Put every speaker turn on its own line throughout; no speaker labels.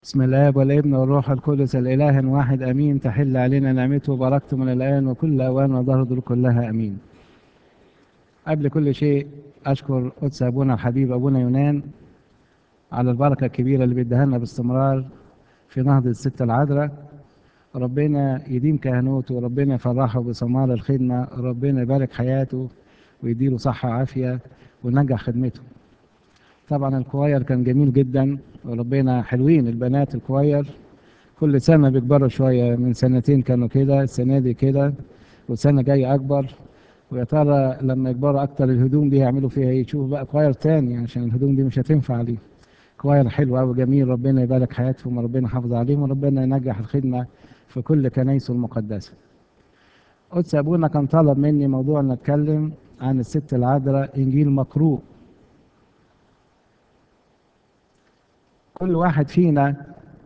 بسم الله والابن والروح القدس الاله واحد امين تحل علينا نعمته وبركته من الان وكل اوان وظهر كلها امين قبل كل شيء اشكر قدس ابونا الحبيب ابونا يونان على البركه الكبيره اللي بيديها لنا باستمرار في نهضه الست العذراء ربنا يديم كهنوته وربنا يفرحه بثمار الخدمه ربنا يبارك حياته ويديله صحه وعافيه وينجح خدمته طبعا الكواير كان جميل جدا وربنا حلوين البنات الكواير كل سنه بيكبروا شويه من سنتين كانوا كده السنه دي كده والسنه جايه اكبر ويا ترى لما يكبروا اكتر الهدوم دي هيعملوا فيها ايه يشوفوا بقى كواير تاني عشان الهدوم دي مش هتنفع ليه كواير حلو قوي جميل ربنا يبارك حياتهم وربنا يحافظ عليهم وربنا ينجح الخدمه في كل كنايسه المقدسه قدس ابونا كان طلب مني موضوع نتكلم عن الست العذراء انجيل مقروء كل واحد فينا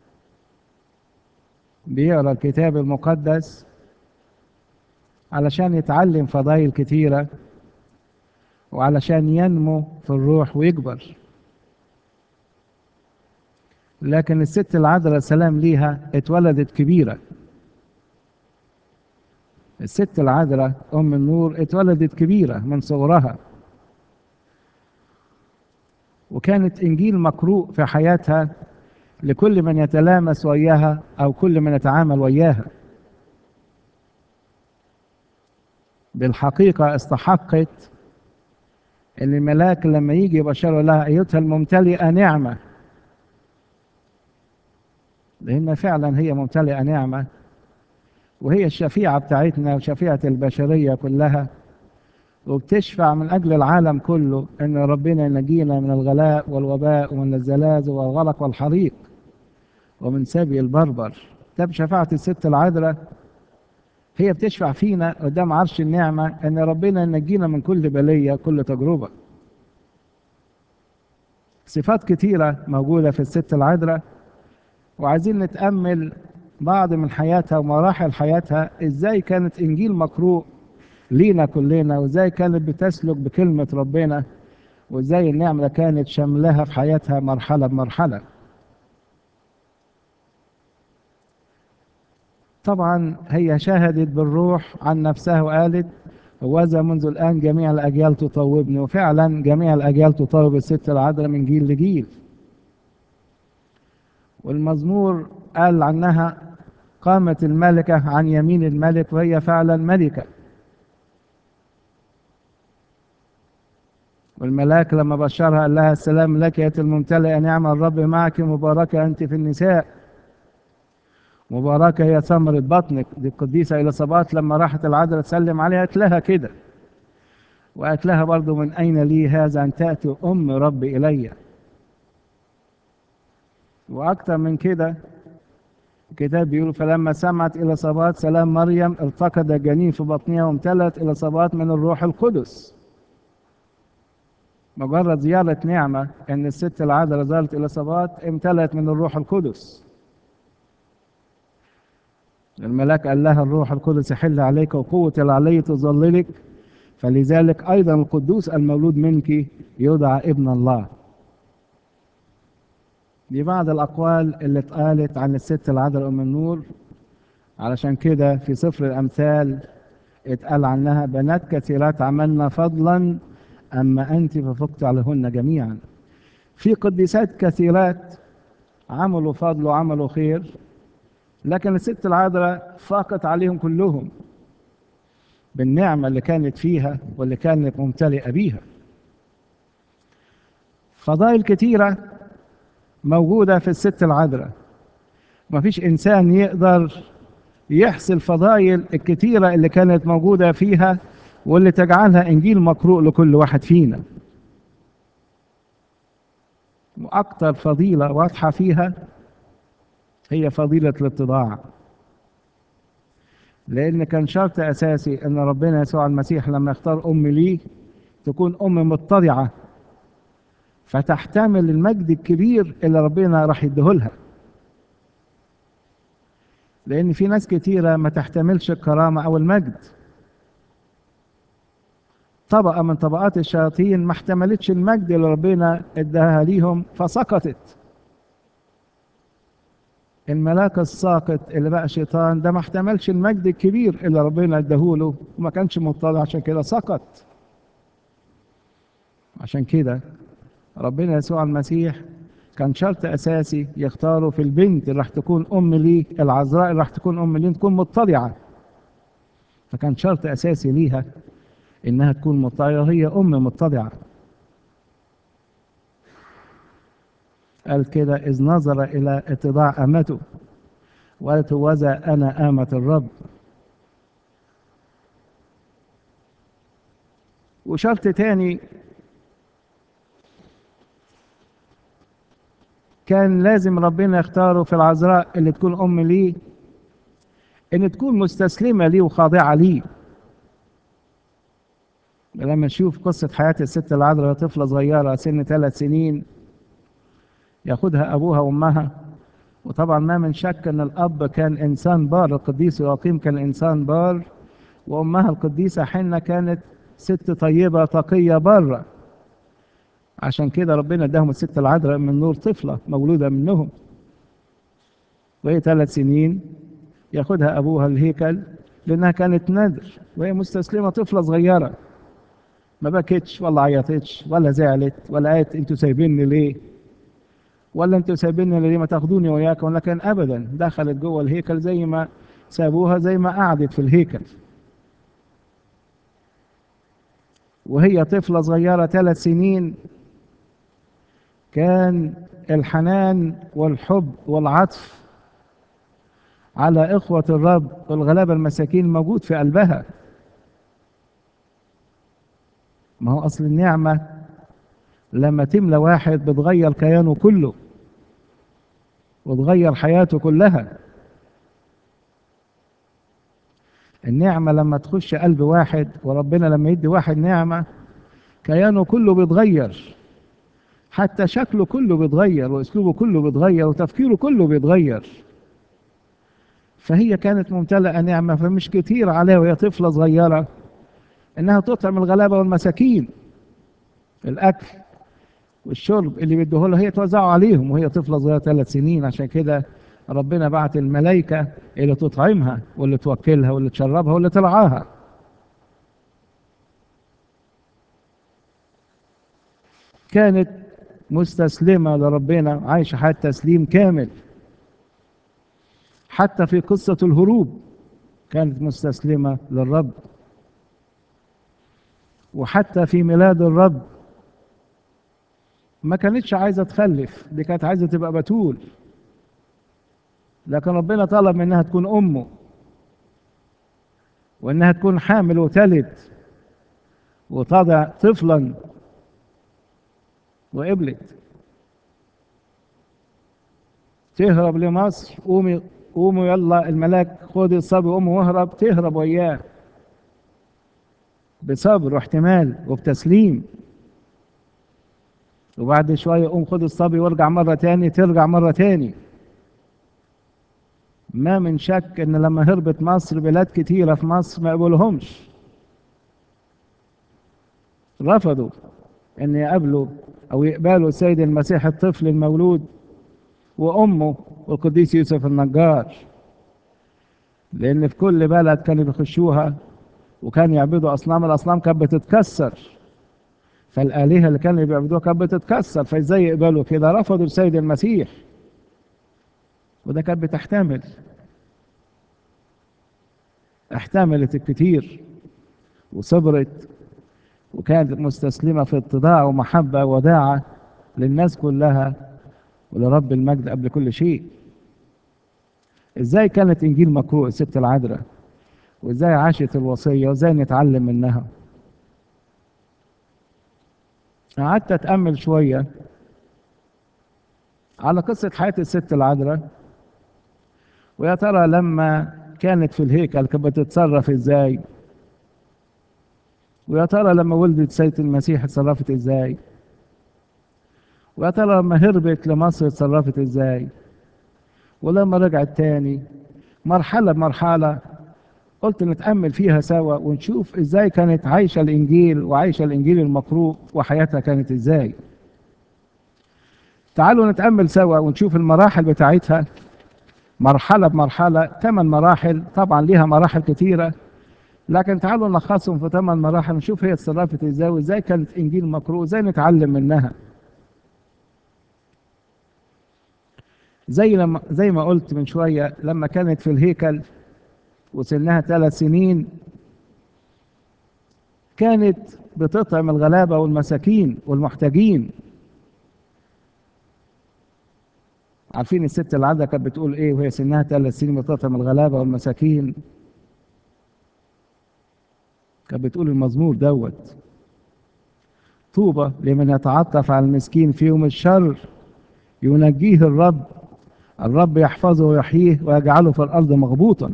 بيقرا الكتاب المقدس علشان يتعلم فضائل كتيرة وعلشان ينمو في الروح ويكبر لكن الست العذراء سلام ليها اتولدت كبيرة الست العذراء أم النور اتولدت كبيرة من صغرها وكانت إنجيل مقروء في حياتها لكل من يتلامس وياها أو كل من يتعامل وياها بالحقيقة استحقت أن الملاك لما يجي يبشر لها أيتها الممتلئة نعمة لأن فعلا هي ممتلئة نعمة وهي الشفيعة بتاعتنا وشفيعة البشرية كلها وبتشفع من أجل العالم كله أن ربنا ينجينا من الغلاء والوباء ومن الزلازل والغرق والحريق ومن سبي البربر ده بشفاعة الست العذراء هي بتشفع فينا قدام عرش النعمة أن ربنا ينجينا من كل بلية كل تجربة صفات كتيرة موجودة في الست العذراء وعايزين نتأمل بعض من حياتها ومراحل حياتها ازاي كانت انجيل مقروء لينا كلنا وازاي كانت بتسلك بكلمة ربنا وازاي النعمة كانت شاملها في حياتها مرحلة بمرحلة طبعا هي شهدت بالروح عن نفسها وقالت وذا منذ الآن جميع الأجيال تطوبني وفعلا جميع الأجيال تطوب الست العذراء من جيل لجيل والمزمور قال عنها قامت الملكة عن يمين الملك وهي فعلا ملكة والملاك لما بشرها قال لها السلام لك يا الممتلئة نعم الرب معك مباركة أنت في النساء مباركة هي ثمرة بطنك دي القديسة إليصابات لما راحت العذراء تسلم عليها قالت لها كده وقالت لها برضو من أين لي هذا أن تأتي أم ربي إلي وأكثر من كده الكتاب بيقول فلما سمعت إليصابات سلام مريم التقط الجنين في بطنها وامتلت إليصابات من الروح القدس مجرد زيارة نعمة أن الست العذراء زارت إليصابات امتلت من الروح القدس الملاك قال لها الروح القدس يحل عليك وقوة العلي تظللك فلذلك أيضا القدوس المولود منك يدعى ابن الله دي بعض الأقوال اللي اتقالت عن الست العذراء أم النور علشان كده في سفر الأمثال اتقال عنها بنات كثيرات عملنا فضلا أما أنت ففقت عليهن جميعا في قديسات كثيرات عملوا فضل وعملوا خير لكن الست العذراء فاقت عليهم كلهم بالنعمة اللي كانت فيها واللي كانت ممتلئة بيها فضائل كثيرة موجودة في الست العذراء ما فيش إنسان يقدر يحصل فضائل الكثيرة اللي كانت موجودة فيها واللي تجعلها إنجيل مقروء لكل واحد فينا وأكثر فضيلة واضحة فيها هي فضيلة الاتضاع لأن كان شرط أساسي أن ربنا يسوع المسيح لما يختار أم ليه تكون أم متضعة فتحتمل المجد الكبير اللي ربنا راح يديهولها لأن في ناس كتيرة ما تحتملش الكرامة أو المجد طبقة من طبقات الشياطين ما احتملتش المجد اللي ربنا اداها ليهم فسقطت الملاك الساقط اللي بقى شيطان ده ما احتملش المجد الكبير اللي ربنا اداهوله وما كانش مطلع عشان كده سقط عشان كده ربنا يسوع المسيح كان شرط اساسي يختاروا في البنت اللي راح تكون ام ليه العذراء اللي راح تكون ام ليه تكون مطلعه فكان شرط اساسي ليها انها تكون مطلعه هي ام مطلعه قال كده إذ نظر إلى اتضاع أمته وقالت وذا أنا آمة الرب وشرط تاني كان لازم ربنا يختاره في العذراء اللي تكون أم ليه إن تكون مستسلمة ليه وخاضعة ليه لما نشوف قصة حياة الست العذراء طفلة صغيرة سن ثلاث سنين ياخدها أبوها وأمها وطبعا ما من شك أن الأب كان إنسان بار القديس يقيم كان إنسان بار وأمها القديسة حنة كانت ست طيبة تقية بارة عشان كده ربنا اداهم الست العذراء من نور طفلة مولودة منهم وهي ثلاث سنين ياخدها أبوها الهيكل لأنها كانت نذر وهي مستسلمة طفلة صغيرة ما بكتش ولا عيطتش ولا زعلت ولا قالت انتوا سايبيني ليه ولا انتوا سايبيني ليه ما تاخدوني وياكم لكن ابدا دخلت جوه الهيكل زي ما سابوها زي ما قعدت في الهيكل وهي طفلة صغيرة ثلاث سنين كان الحنان والحب والعطف على إخوة الرب والغلابة المساكين موجود في قلبها ما هو أصل النعمة لما تملى واحد بتغير كيانه كله وتغير حياته كلها النعمة لما تخش قلب واحد وربنا لما يدي واحد نعمة كيانه كله بيتغير حتى شكله كله بيتغير واسلوبه كله بيتغير وتفكيره كله بيتغير فهي كانت ممتلئة نعمة فمش كتير عليها وهي طفلة صغيرة انها تطعم الغلابة والمساكين الاكل والشرب اللي بيدوه لها هي توزعه عليهم وهي طفلة صغيرة ثلاث سنين عشان كده ربنا بعت الملائكة اللي تطعمها واللي توكلها واللي تشربها واللي ترعاها كانت مستسلمة لربنا عايشة حياة تسليم كامل حتى في قصة الهروب كانت مستسلمة للرب وحتى في ميلاد الرب ما كانتش عايزة تخلف دي كانت عايزة تبقى بتول لكن ربنا طلب منها تكون أمه وإنها تكون حامل وتلد وتضع طفلا وقبلت تهرب لمصر قومي قوموا يلا الملاك خد الصبي قوم واهرب تهرب وياه بصبر واحتمال وبتسليم وبعد شوية قوم خد الصبي وارجع مرة تاني ترجع مرة تاني ما من شك ان لما هربت مصر بلاد كتيرة في مصر ما قبلهمش رفضوا ان يقابلوا او يقبلوا السيد المسيح الطفل المولود وامه والقديس يوسف النجار لان في كل بلد كانوا بيخشوها وكانوا يعبدوا اصنام الاصنام كانت بتتكسر فالالهه اللي كانوا بيعبدوها كانت بتتكسر فازاي يقبلوا كده رفضوا السيد المسيح وده كانت بتحتمل احتملت الكتير وصبرت وكانت مستسلمة في اتضاع ومحبة وداعة للناس كلها ولرب المجد قبل كل شيء ازاي كانت انجيل مقروء الست العذراء وازاي عاشت الوصية وازاي نتعلم منها قعدت اتأمل شوية على قصة حياة الست العذراء ويا ترى لما كانت في الهيكل كانت بتتصرف ازاي ويا ترى لما ولدت سيد المسيح اتصرفت ازاي ويا ترى لما هربت لمصر اتصرفت ازاي ولما رجعت تاني مرحلة بمرحلة قلت نتأمل فيها سوا ونشوف ازاي كانت عايشة الإنجيل وعايشة الإنجيل المقروء وحياتها كانت ازاي تعالوا نتأمل سوا ونشوف المراحل بتاعتها مرحلة بمرحلة ثمان مراحل طبعا ليها مراحل كتيرة لكن تعالوا نلخصهم في ثمان مراحل نشوف هي اتصرفت ازاي وازاي كانت انجيل مقروء ازاي نتعلم منها زي لما زي ما قلت من شويه لما كانت في الهيكل وسنها ثلاث سنين كانت بتطعم الغلابه والمساكين والمحتاجين عارفين الست العادة كانت بتقول ايه وهي سنها ثلاث سنين بتطعم الغلابه والمساكين كانت بتقول المزمور دوت طوبى لمن يتعطف على المسكين في يوم الشر ينجيه الرب الرب يحفظه ويحييه ويجعله في الارض مغبوطا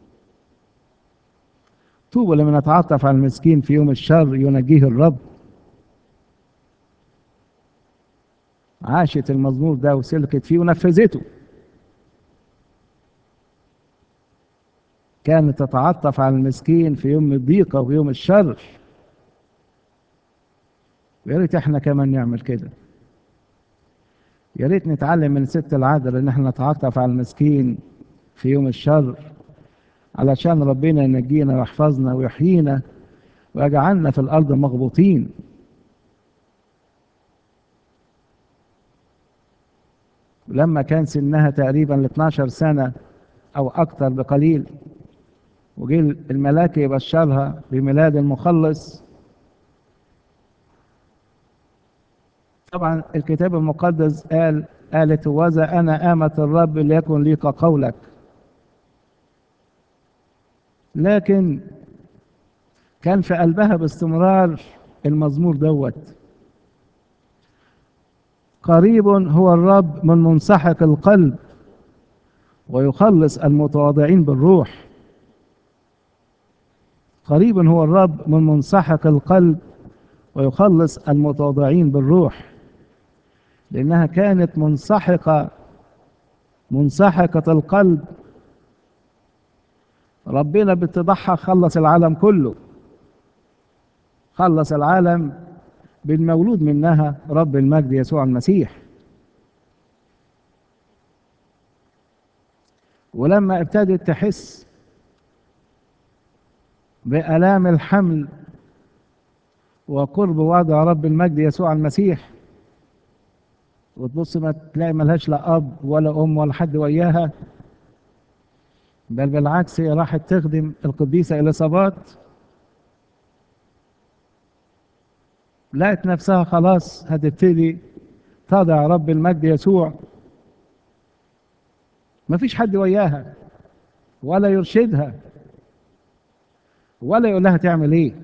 طوبى لمن يتعطف على المسكين في يوم الشر ينجيه الرب عاشت المزمور ده وسلكت فيه ونفذته كانت تتعطف على المسكين في يوم الضيقة ويوم الشر ويا ريت احنا كمان نعمل كده يا ريت نتعلم من ست العذراء ان احنا نتعطف على المسكين في يوم الشر علشان ربنا ينجينا ويحفظنا ويحيينا ويجعلنا في الارض مغبوطين لما كان سنها تقريبا ل 12 سنه او اكثر بقليل وجه الملاك يبشرها بميلاد المخلص طبعا الكتاب المقدس قال قالت وذا انا امة الرب ليكن لي كقولك لكن كان في قلبها باستمرار المزمور دوت قريب هو الرب من منسحق القلب ويخلص المتواضعين بالروح قريب هو الرب من منسحق القلب ويخلص المتواضعين بالروح لأنها كانت منسحقة منسحقة القلب ربنا باتضاعها خلص العالم كله خلص العالم بالمولود منها رب المجد يسوع المسيح ولما ابتدت تحس بآلام الحمل وقرب وضع رب المجد يسوع المسيح وتبص ما تلاقي ملهاش لا أب ولا أم ولا حد وياها بل بالعكس هي راحت تخدم القديسة إليصابات لقت نفسها خلاص هتبتدي تضع رب المجد يسوع مفيش حد وياها ولا يرشدها ولا يقول لها تعمل ايه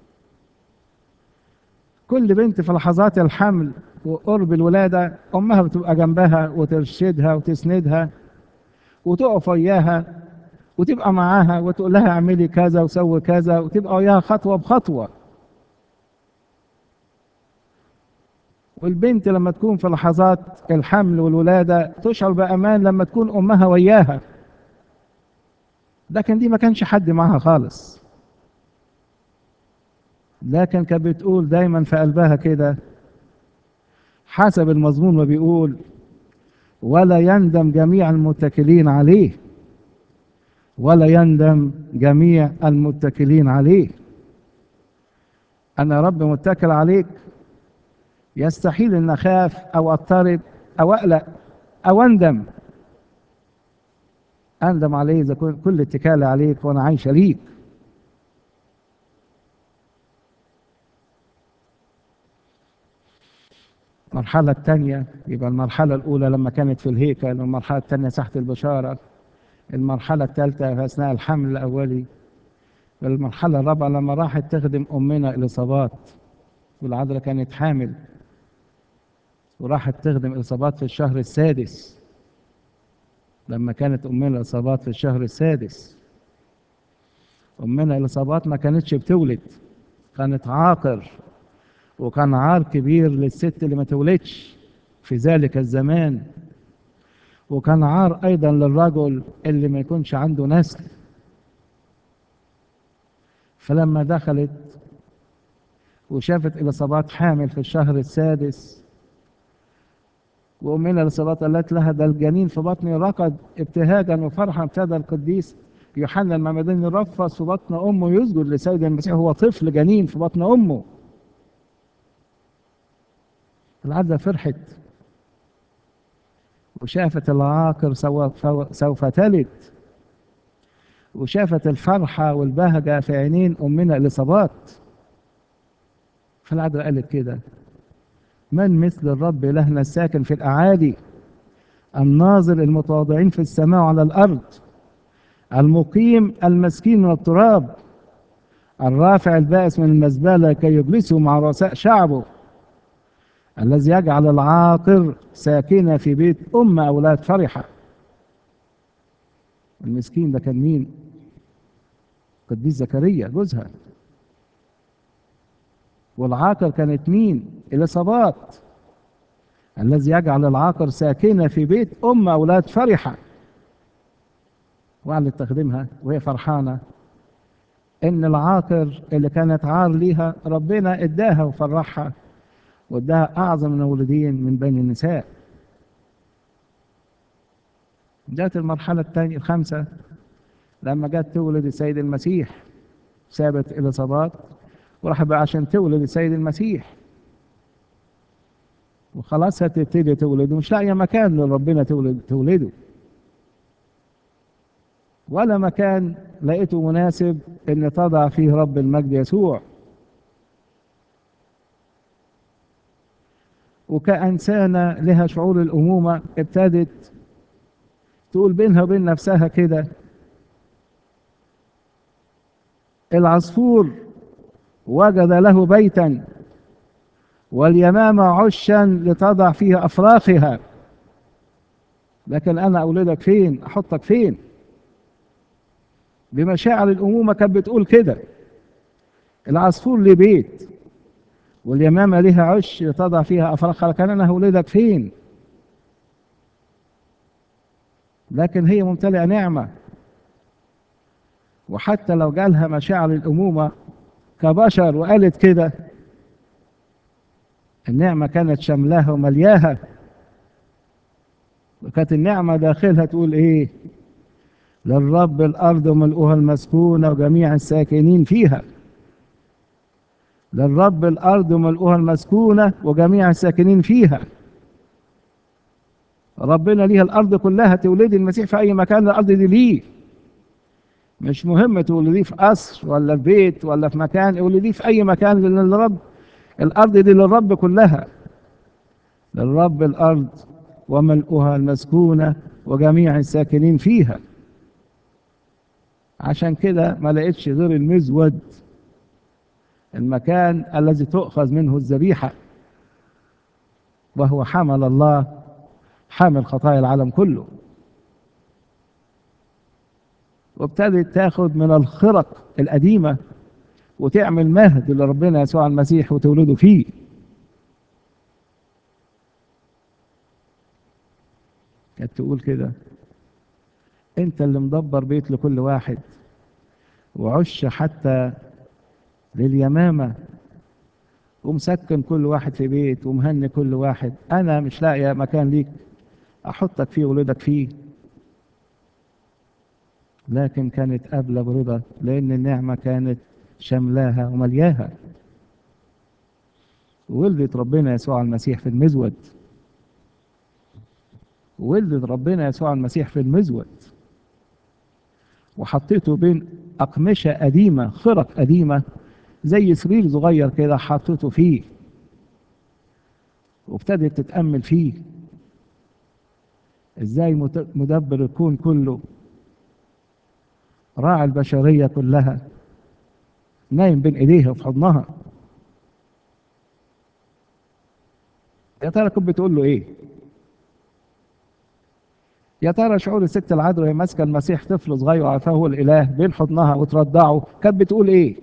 كل بنت في لحظات الحمل وقرب الولادة أمها بتبقى جنبها وترشدها وتسندها وتقف وياها وتبقى معاها وتقول لها اعملي كذا وسوي كذا وتبقى وياها خطوة بخطوة والبنت لما تكون في لحظات الحمل والولادة تشعر بأمان لما تكون أمها وياها لكن دي ما كانش حد معاها خالص لكن كانت بتقول دايما في قلبها كده حسب المضمون ما بيقول ولا يندم جميع المتكلين عليه ولا يندم جميع المتكلين عليه أنا رب متكل عليك يستحيل أن أخاف أو أضطرب أو أقلق أو أندم أندم عليه إذا كل اتكالي عليك وأنا عايشة ليك المرحلة الثانية يبقى المرحلة الأولى لما كانت في الهيكل والمرحلة الثانية تحت البشارة المرحلة الثالثة في أثناء الحمل الأولي المرحلة الرابعة لما راحت تخدم أمنا إليصابات والعذراء كانت حامل وراحت تخدم إليصابات في الشهر السادس لما كانت أمنا إليصابات في الشهر السادس أمنا إليصابات ما كانتش بتولد كانت عاقر وكان عار كبير للست اللي ما تولدش في ذلك الزمان وكان عار ايضا للرجل اللي ما يكونش عنده نسل فلما دخلت وشافت اليصابات حامل في الشهر السادس وأمنا الصلاة قالت لها ده الجنين في بطني ركض ابتهاجا وفرحا ابتدى القديس يوحنا المعمداني رفص في بطن أمه يسجد لسيد المسيح هو طفل جنين في بطن أمه العذراء فرحت وشافت العاقر سوف تلد وشافت الفرحة والبهجة في عينين أمنا إليصابات فالعذراء قالت كده من مثل الرب إلهنا الساكن في الأعالي الناظر المتواضعين في السماء وعلى الأرض المقيم المسكين من التراب الرافع البائس من المزبلة كي يجلسه مع رؤساء شعبه الذي يجعل العاقر ساكنة في بيت أم أولاد فرحة المسكين ده كان مين قديس زكريا جوزها والعاقر كانت مين اليصابات الذي يجعل العاقر ساكنة في بيت أم أولاد فرحة وقعدت تخدمها وهي فرحانة إن العاقر اللي كانت عار ليها ربنا إداها وفرحها وإداها أعظم المولودين من بين النساء جاءت المرحلة الثانية الخامسة لما جت تولد السيد المسيح سابت إليصابات وراح بقى عشان تولد السيد المسيح وخلاص هتبتدي تولد ومش لاقيه مكان لربنا تولد تولده ولا مكان لقيته مناسب ان تضع فيه رب المجد يسوع وكإنسانة لها شعور الأمومة ابتدت تقول بينها وبين نفسها كده العصفور وجد له بيتا واليمامة عشا لتضع فيه أفراخها لكن أنا أولدك فين أحطك فين بمشاعر الأمومة كانت بتقول كده العصفور ليه بيت واليمامة ليها عش لتضع فيها أفراخها لكن أنا هولدك فين لكن هي ممتلئة نعمة وحتى لو جالها مشاعر الأمومة كبشر وقالت كده النعمة كانت شملاها وملياها وكانت النعمة داخلها تقول ايه للرب الأرض وملؤها المسكونة وجميع الساكنين فيها للرب الأرض وملؤها المسكونة وجميع الساكنين فيها ربنا ليها الأرض كلها تولدي المسيح في أي مكان الأرض دي ليه مش مهم تولديه في قصر ولا في بيت ولا في مكان ولديه في أي مكان لأن الرب الأرض دي للرب كلها للرب الأرض وملؤها المسكونة وجميع الساكنين فيها عشان كده ما لقيتش غير المزود المكان الذي تؤخذ منه الذبيحة وهو حمل الله حامل خطايا العالم كله وابتدت تاخد من الخرق القديمة وتعمل مهد لربنا يسوع المسيح وتولده فيه كانت تقول كده انت اللي مدبر بيت لكل واحد وعش حتى لليمامة ومسكن كل واحد في بيت ومهني كل واحد انا مش لاقي مكان ليك احطك فيه ولدك فيه لكن كانت قابلة برضا لأن النعمة كانت شملاها وملياها ولدت ربنا يسوع المسيح في المزود ولدت ربنا يسوع المسيح في المزود وحطيته بين أقمشة قديمة خرق قديمة زي سرير صغير كده حطيته فيه وابتدت تتأمل فيه ازاي مدبر الكون كله راعي البشرية كلها نايم بين ايديها وفي حضنها يا ترى كنت بتقول له ايه يا ترى شعور الست العذراء وهي ماسكه المسيح طفل صغير وعارفاه هو الاله بين حضنها وترضعه كانت بتقول ايه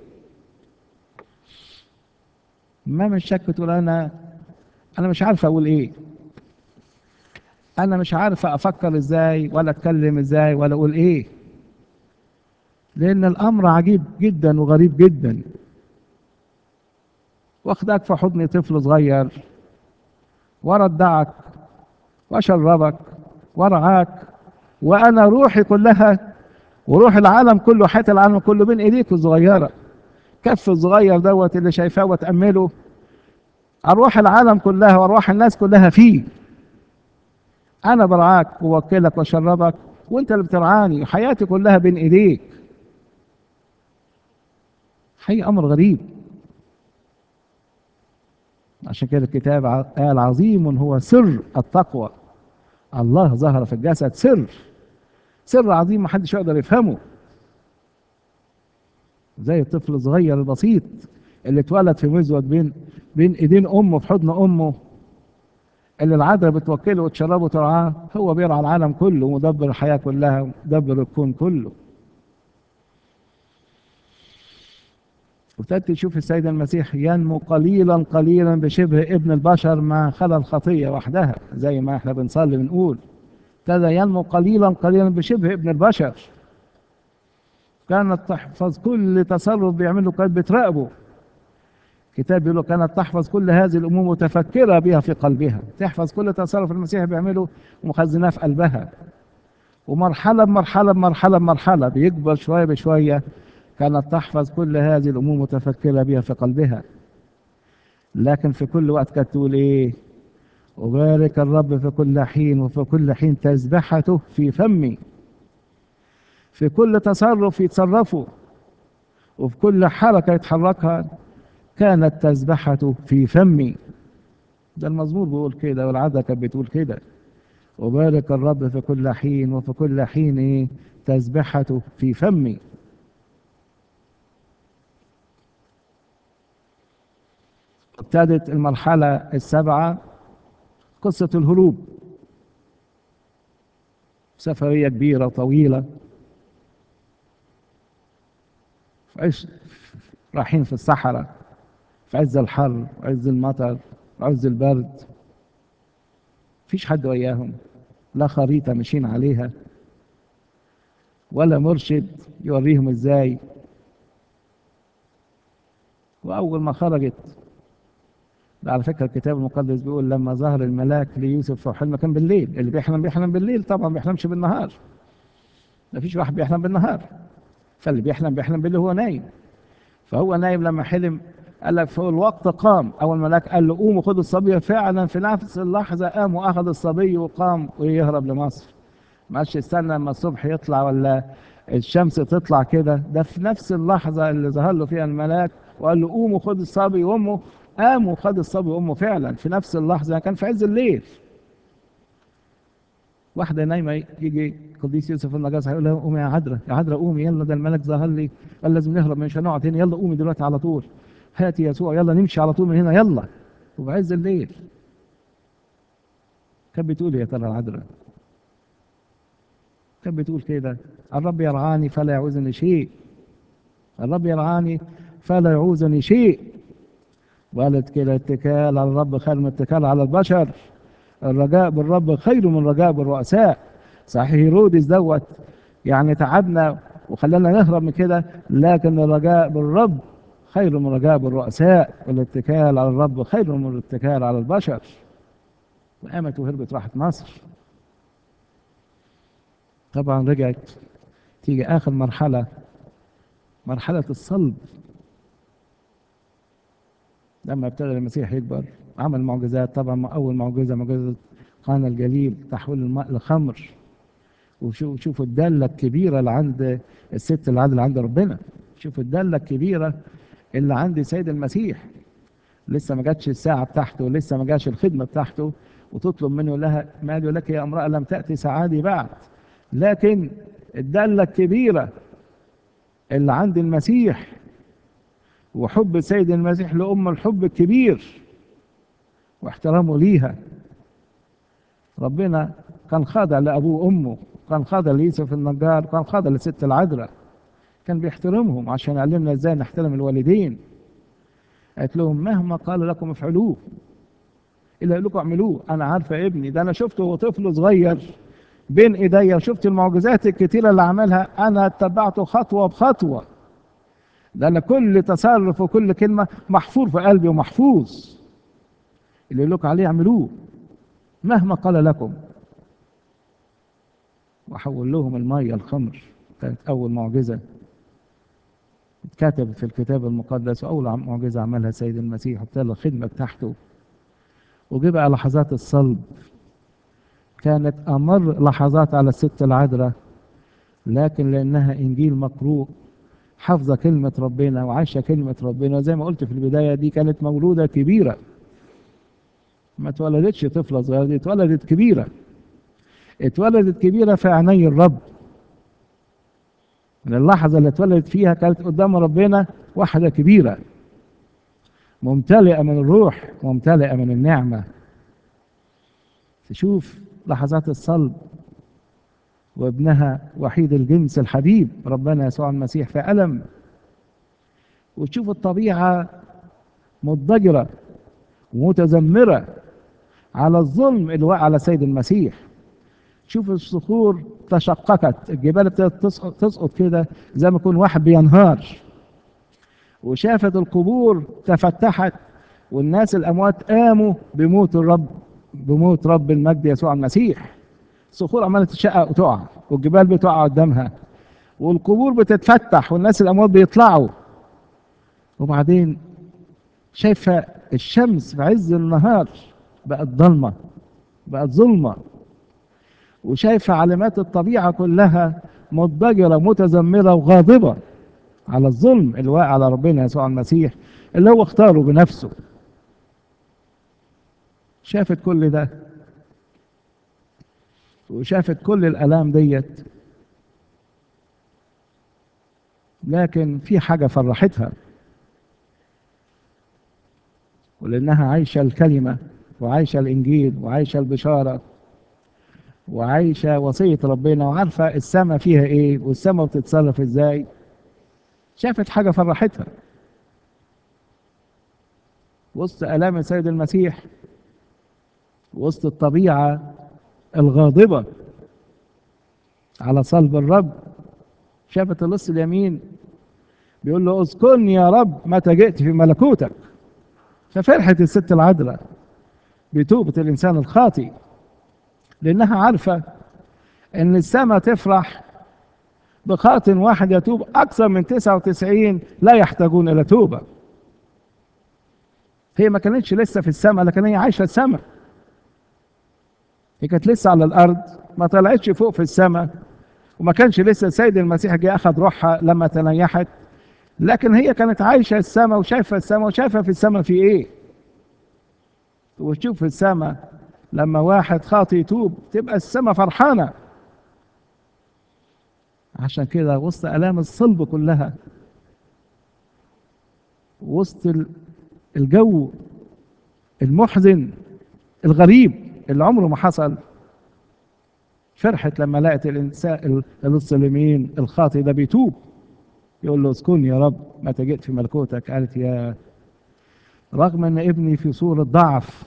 ما من شك تقول انا انا مش عارفه اقول ايه انا مش عارفه افكر ازاي ولا اتكلم ازاي ولا اقول ايه لان الامر عجيب جدا وغريب جدا واخدك في حضن طفل صغير وردعك واشربك وارعاك وانا روحي كلها وروح العالم كله حتى العالم كله بين ايديك الصغيره كف الصغير دوت اللي شايفاه وتامله ارواح العالم كلها وارواح الناس كلها فيه انا برعاك ووكلك واشربك وانت اللي بترعاني حياتي كلها بين ايديك حقيقي امر غريب عشان كده الكتاب قال عظيم هو سر التقوى الله ظهر في الجسد سر سر عظيم محدش يقدر يفهمه زي الطفل الصغير البسيط اللي اتولد في مزود بين بين ايدين امه في حضن امه اللي العذراء بتوكله وتشربه وترعاه هو بيرعى العالم كله ومدبر الحياه كلها ومدبر الكون كله وابتدت تشوف السيد المسيح ينمو قليلا قليلا بشبه ابن البشر ما خلا الخطيه وحدها زي ما احنا بنصلي بنقول ابتدى ينمو قليلا قليلا بشبه ابن البشر كانت تحفظ كل تصرف بيعمله كانت بتراقبه كتاب يقول كانت تحفظ كل هذه الامور متفكره بها في قلبها تحفظ كل تصرف المسيح بيعمله ومخزناه في قلبها ومرحله بمرحله بمرحله بمرحله بيكبر شويه بشويه كانت تحفظ كل هذه الامور متفكره بها في قلبها لكن في كل وقت كانت تقول ايه أبارك الرب في كل حين وفي كل حين تسبحته في فمي في كل تصرف يتصرفه وفي كل حركة يتحركها كانت تسبحته في فمي ده المزمور بيقول كده والعادة كانت بتقول كده أبارك الرب في كل حين وفي كل حين إيه تسبحته في فمي ابتدت المرحلة السابعة قصة الهروب سفرية كبيرة طويلة في عش رايحين في الصحراء في عز الحر وعز المطر وعز البرد مفيش حد وياهم لا خريطة ماشيين عليها ولا مرشد يوريهم ازاي وأول ما خرجت ده على فكرة الكتاب المقدس بيقول لما ظهر الملاك ليوسف في حلم كان بالليل اللي بيحلم بيحلم بالليل طبعا ما بيحلمش بالنهار ما فيش واحد بيحلم بالنهار فاللي بيحلم بيحلم باللي هو نايم فهو نايم لما حلم قال لك في الوقت قام اول ملاك قال له قوم وخد الصبي فعلا في نفس اللحظه قام واخذ الصبي وقام ويهرب لمصر ما قالش استنى لما الصبح يطلع ولا الشمس تطلع كده ده في نفس اللحظه اللي ظهر له فيها الملاك وقال له قوم وخد الصبي وامه قام وخد الصبي وامه فعلا في نفس اللحظه كان في عز الليل واحده نايمه يجي قديس يوسف النجاس هيقول لها قومي يا عذراء يا عذراء قومي يلا ده الملك ظهر لي قال لازم نهرب مش هنقعد هنا يلا قومي دلوقتي على طول هاتي يسوع يلا نمشي على طول من هنا يلا وفي عز الليل كانت بتقول يا ترى العذراء كانت بتقول كده الرب يرعاني فلا يعوزني شيء الرب يرعاني فلا يعوزني شيء وقالت كده اتكال على الرب خير من اتكال على البشر الرجاء بالرب خير من رجاء بالرؤساء صحيح هيرودس دوت يعني تعبنا وخلانا نهرب من كده لكن الرجاء بالرب خير من رجاء بالرؤساء والاتكال على الرب خير من الاتكال على البشر وقامت وهربت راحت مصر طبعا رجعت تيجي اخر مرحله مرحله الصلب لما ابتدى المسيح يكبر عمل معجزات طبعا اول معجزه معجزه قانا الجليل تحويل الماء لخمر وشوفوا الداله الكبيره اللي عند الست اللي عند عند ربنا شوفوا الداله الكبيره اللي عند سيد المسيح لسه ما جاتش الساعه بتاعته لسه ما جاتش الخدمه بتاعته وتطلب منه لها مال لك يا امراه لم تاتي سعادي بعد لكن الداله الكبيره اللي عند المسيح وحب السيد المسيح لأم الحب الكبير واحترامه ليها ربنا كان خاضع لأبوه وأمه كان خاضع ليوسف النجار كان خاضع لست العذراء كان بيحترمهم عشان يعلمنا ازاي نحترم الوالدين قالت لهم مهما قال لكم افعلوه اللي قال لكم اعملوه انا عارفه ابني ده انا شفته وهو طفل صغير بين ايديا شفت المعجزات الكتيره اللي عملها انا اتبعته خطوه بخطوه ده انا كل تصرف وكل كلمه محفور في قلبي ومحفوظ اللي يقول لكم عليه اعملوه مهما قال لكم وحول لهم المية الخمر كانت أول معجزة اتكتبت في الكتاب المقدس وأول معجزة عملها السيد المسيح وابتدى الخدمة بتاعته وجه بقى لحظات الصلب كانت أمر لحظات على الست العذراء لكن لأنها إنجيل مقروء حافظة كلمة ربنا وعايشة كلمة ربنا زي ما قلت في البداية دي كانت مولودة كبيرة ما اتولدتش طفلة صغيرة دي اتولدت كبيرة اتولدت كبيرة في عيني الرب من اللحظة اللي اتولدت فيها كانت قدام ربنا واحدة كبيرة ممتلئة من الروح ممتلئة من النعمة تشوف لحظات الصلب وابنها وحيد الجنس الحبيب ربنا يسوع المسيح في ألم وتشوف الطبيعة مضجرة ومتذمرة على الظلم اللي وقع على سيد المسيح شوف الصخور تشققت الجبال ابتدت تسقط, تسقط كده زي ما يكون واحد بينهار وشافت القبور تفتحت والناس الأموات قاموا بموت الرب بموت رب المجد يسوع المسيح الصخور عماله تتشقق وتقع والجبال بتقع قدامها والقبور بتتفتح والناس الاموات بيطلعوا وبعدين شايفه الشمس في عز النهار بقت ضلمه بقت ظلمه وشايفه علامات الطبيعه كلها مضجره متذمره وغاضبه على الظلم اللي واقع على ربنا يسوع المسيح اللي هو اختاره بنفسه شافت كل ده وشافت كل الآلام ديت لكن في حاجة فرحتها ولأنها عايشة الكلمة وعايشة الإنجيل وعايشة البشارة وعايشة وصية ربنا وعارفة السماء فيها إيه والسماء بتتصرف إزاي شافت حاجة فرحتها وسط آلام السيد المسيح وسط الطبيعة الغاضبة على صلب الرب شافت اللص اليمين بيقول له اذكرني يا رب متى جئت في ملكوتك ففرحت الست العذراء بتوبة الإنسان الخاطئ لأنها عارفة إن السماء تفرح بخاطئ واحد يتوب أكثر من 99 لا يحتاجون إلى توبة هي ما كانتش لسه في السماء لكن هي عايشة السماء هي كانت لسه على الارض ما طلعتش فوق في السماء وما كانش لسه السيد المسيح جه اخذ روحها لما تنيحت لكن هي كانت عايشه السماء وشايفه السماء وشايفه في السماء في ايه وتشوف في السماء لما واحد خاطي يتوب تبقى السماء فرحانه عشان كده وسط الام الصلب كلها وسط الجو المحزن الغريب اللي عمره ما حصل فرحت لما لقت الانسان الظالمين الخاطئ ده بيتوب يقول له اسكن يا رب متى جئت في ملكوتك قالت يا رغم ان ابني في صورة ضعف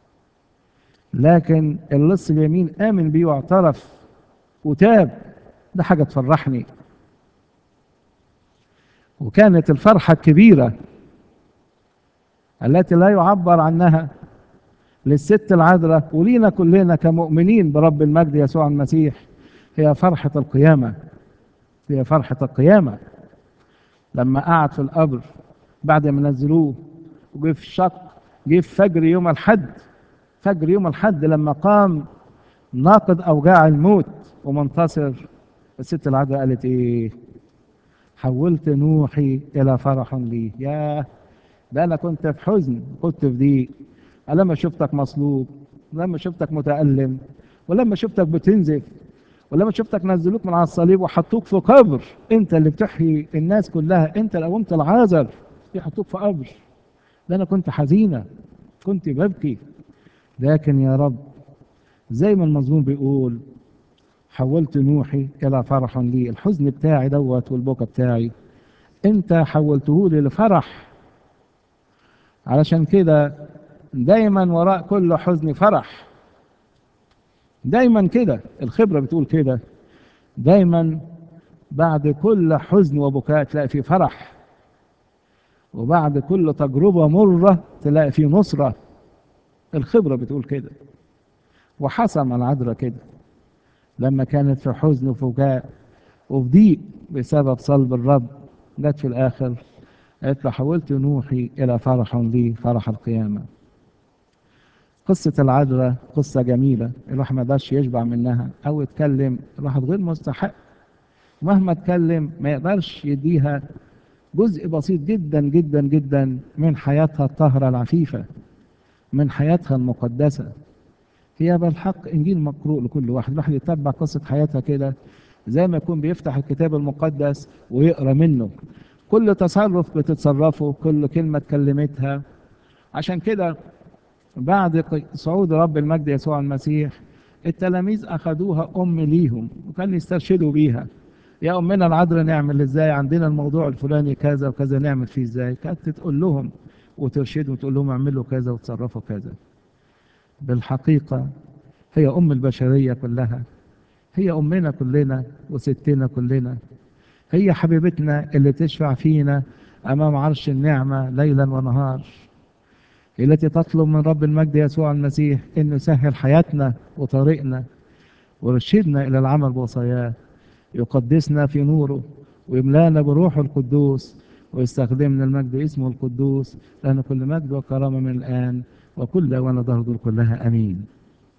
لكن اللص اليمين امن بيه واعترف وتاب ده حاجة تفرحني وكانت الفرحة الكبيرة التي لا يعبر عنها للست العذراء ولينا كلنا كمؤمنين برب المجد يسوع المسيح هي فرحة القيامة هي فرحة القيامة لما قعد في القبر بعد ما نزلوه وجه في الشق جه في فجر يوم الحد فجر يوم الحد لما قام ناقض أوجاع الموت ومنتصر الست العذراء قالت إيه حولت نوحي إلى فرح لي ياه ده أنا كنت في حزن كنت في ضيق لما شفتك مصلوب لما شفتك متألم ولما شفتك بتنزف ولما شفتك نزلوك من على الصليب وحطوك في قبر انت اللي بتحيي الناس كلها انت اللي قومت العازر يحطوك في قبر ده انا كنت حزينة كنت ببكي لكن يا رب زي ما المظلوم بيقول حولت نوحي الى فرح لي الحزن بتاعي دوت والبكا بتاعي انت حولته لي لفرح علشان كده دايما وراء كل حزن فرح دايما كده الخبرة بتقول كده دايما بعد كل حزن وبكاء تلاقي فيه فرح وبعد كل تجربة مرة تلاقي فيه نصرة الخبرة بتقول كده وحصم العذراء كده لما كانت في حزن وفجاء وفي ضيق بسبب صلب الرب جت في الآخر قالت له حولت نوحي إلى فرح لي فرح القيامة قصة العذراء قصة جميلة الواحد ما يقدرش يشبع منها أو يتكلم الواحد غير مستحق مهما اتكلم ما يقدرش يديها جزء بسيط جدا جدا جدا من حياتها الطاهرة العفيفة من حياتها المقدسة هي بالحق إنجيل مقروء لكل واحد الواحد يتبع قصة حياتها كده زي ما يكون بيفتح الكتاب المقدس ويقرأ منه كل تصرف بتتصرفه كل كلمة اتكلمتها عشان كده بعد صعود رب المجد يسوع المسيح التلاميذ أخذوها أم ليهم وكان يسترشدوا بيها يا أمنا العذراء نعمل إزاي عندنا الموضوع الفلاني كذا وكذا نعمل فيه إزاي كانت تقول لهم وترشدهم وتقول لهم اعملوا كذا وتصرفوا كذا بالحقيقة هي أم البشرية كلها هي أمنا كلنا وستنا كلنا هي حبيبتنا اللي تشفع فينا أمام عرش النعمة ليلا ونهار التي تطلب من رب المجد يسوع المسيح أنه يسهل حياتنا وطريقنا ويرشدنا إلى العمل بوصاياه يقدسنا في نوره ويملانا بروحه القدوس ويستخدمنا المجد اسمه القدوس لأن كل مجد وكرامة من الآن وكل أوان ظهر كلها أمين